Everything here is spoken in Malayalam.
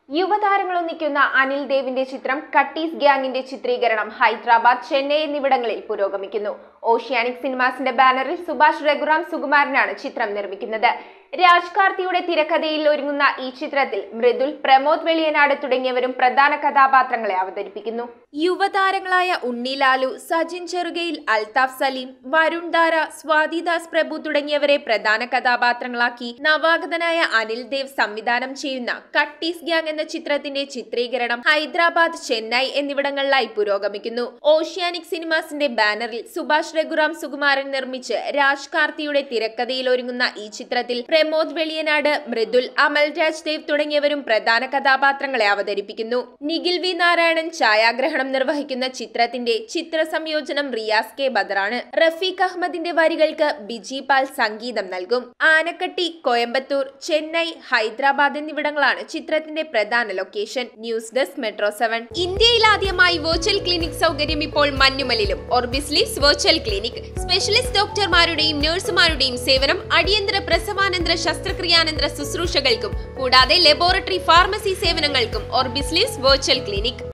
യുവതാരങ്ങൾ ഒന്നിക്കുന്ന അനിൽ ദേവിന്റെ ചിത്രം കട്ടീസ് ഗ്യാങ്ങിന്റെ ചിത്രീകരണം ഹൈദരാബാദ് ചെന്നൈ എന്നിവിടങ്ങളിൽ പുരോഗമിക്കുന്നു ഓഷ്യാനിക് സിനിമാസിന്റെ ബാനറിൽ സുഭാഷ് രഘുറാം സുകുമാരനാണ് ചിത്രം നിർമ്മിക്കുന്നത് രാജ് കാർത്തിയുടെ തിരക്കഥയിൽ ഒരുങ്ങുന്ന ഈ ചിത്രത്തിൽ മൃദുൽ പ്രമോദ് വെളിയനാട് തുടങ്ങിയവരും പ്രധാന കഥാപാത്രങ്ങളെ അവതരിപ്പിക്കുന്നു യുവതാരങ്ങളായ ഉണ്ണിലാലു സജിൻ ചെറുകയിൽ അൽതാഫ് സലീം വരുൺ ദാര സ്വാതിദാസ് പ്രഭു തുടങ്ങിയവരെ പ്രധാന കഥാപാത്രങ്ങളാക്കി നവാഗതനായ അനിൽ ദേവ് സംവിധാനം ചെയ്യുന്ന കട്ടീസ് ഗ്യാങ് എന്ന ചിത്രത്തിന്റെ ചിത്രീകരണം ഹൈദരാബാദ് ചെന്നൈ എന്നിവിടങ്ങളിലായി പുരോഗമിക്കുന്നു ഓഷ്യാനിക് സിനിമാസിന്റെ ബാനറിൽ സുഭാഷ് രഘുറാം സുകുമാരൻ നിർമ്മിച്ച് രാജ് കാർത്തിയുടെ തിരക്കഥയിൽ ഒരുങ്ങുന്ന ഈ ചിത്രത്തിൽ പ്രമോദ് വെളിയനാട് മൃദുൽ അമൽരാജ് ദേവ് തുടങ്ങിയവരും പ്രധാന കഥാപാത്രങ്ങളെ അവതരിപ്പിക്കുന്നു നിഖിൽ വി നാരായണൻ ഛായാഗ്രഹണം നിർവഹിക്കുന്ന ചിത്രത്തിന്റെ ചിത്ര സംയോജനം റിയാസ് കെ ബദറാണ് റഫീഖ് അഹമ്മദിന്റെ വരികൾക്ക് ബിജി പാൽ സംഗീതം നൽകും ആനക്കട്ടി കോയമ്പത്തൂർ ചെന്നൈ ഹൈദരാബാദ് എന്നിവിടങ്ങളാണ് ചിത്രത്തിന്റെ പ്രധാന location news desk metro seven ഇന്ത്യയിൽ ആദ്യമായി വെർച്വൽ ക്ലിനിക് സൗകര്യം ഇപ്പോൾ മഞ്ഞുമലിലും ഓർബിസ്ലീസ് വെർച്വൽ ക്ലിനിക് സ്പെഷ്യലിസ്റ്റ് ഡോക്ടർമാരുടെയും നഴ്സുമാരുടെയും സേവനം അടിയന്തര പ്രസവാനന്തര ശസ്ത്രക്രിയാനന്തര ശുശ്രൂഷകൾക്കും കൂടാതെ ലബോറട്ടറി ഫാർമസി സേവനങ്ങൾക്കും ഓർബിസ്ലീസ് വെർച്വൽ ക്ലിനിക്